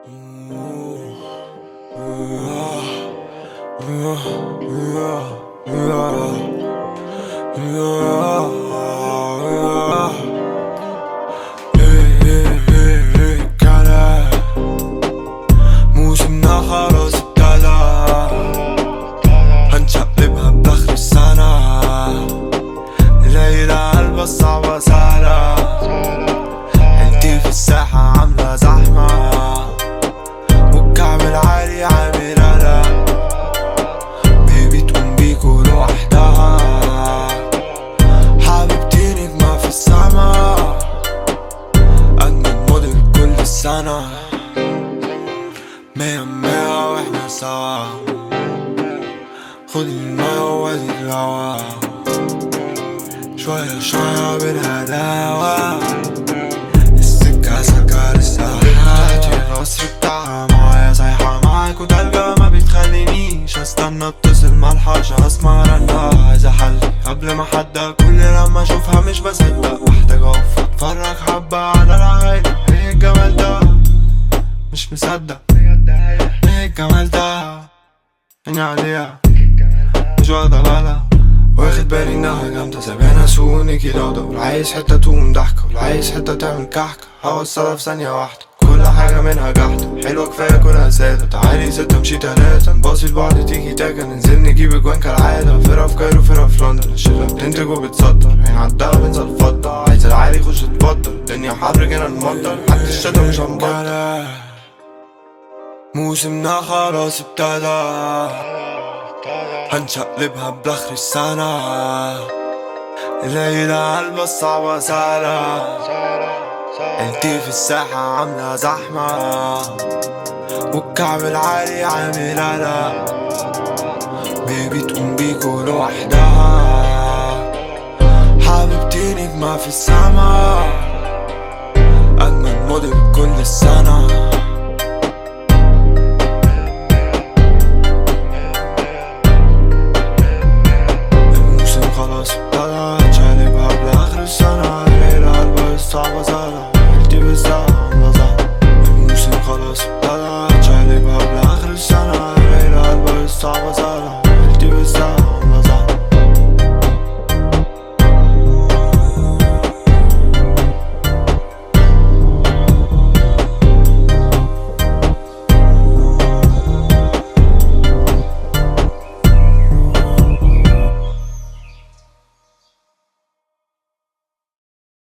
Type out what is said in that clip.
موسمنا خلاص ابتدى هنشقلبها بآخر السنة ليلة قلبها صعبة سهلة عيلتي في الساحة عاملة زحمة والكعب العالي عامل قلق بيبي تقوم بيكو لوحدها حبيبتي نجمة في السما أجمل موديل كل السنة مية مية واحنا سوا خد المية وادي الهوا شوية شوية بالهداوة السكة سكة لسه تحت القصر بتاعها معايا سايحة معاك وتلقى ما بتخلينيش استنى اتصل ملحقش اسمع رنها عايز احلي قبل ما حد كل لما اشوفها مش بصدق محتاج اقف اتفرج حبة على العايلة ايه الجمال ده مش مصدق ايه الجمال ده عيني عليها مش واخدة بالها واخد بالي انها جامدة زبانة سوني كده ودور عايز حتة تقوم ضحكة واللي عايز حتة تعمل كحكة هوصلها في ثانية واحدة كل حاجة منها جحدة حلوة كفاية كلها سادة تعالي ستة مشي تلاتة نباصي لبعض تيجي تاكا ننزل نجيب اجوان كالعادة فرقة في كايرو فرقة في لندن الشلة بتنتج وبتصدر عين عالدها بنزل فضة عايز العالي يخش تبطل الدنيا حر جينا نمطر حتى الشتا مش هنبطل موسمنا خلاص ابتدى هنشقلبها بآخر السنة الليلة قلبها الصعبة سهلة عيلتي في الساحة عاملة زحمة والكعب العالي عامل قلق بيبي تقوم بيكو لوحدها حبيبتي نجمة في السما أجمل موديل كل السنة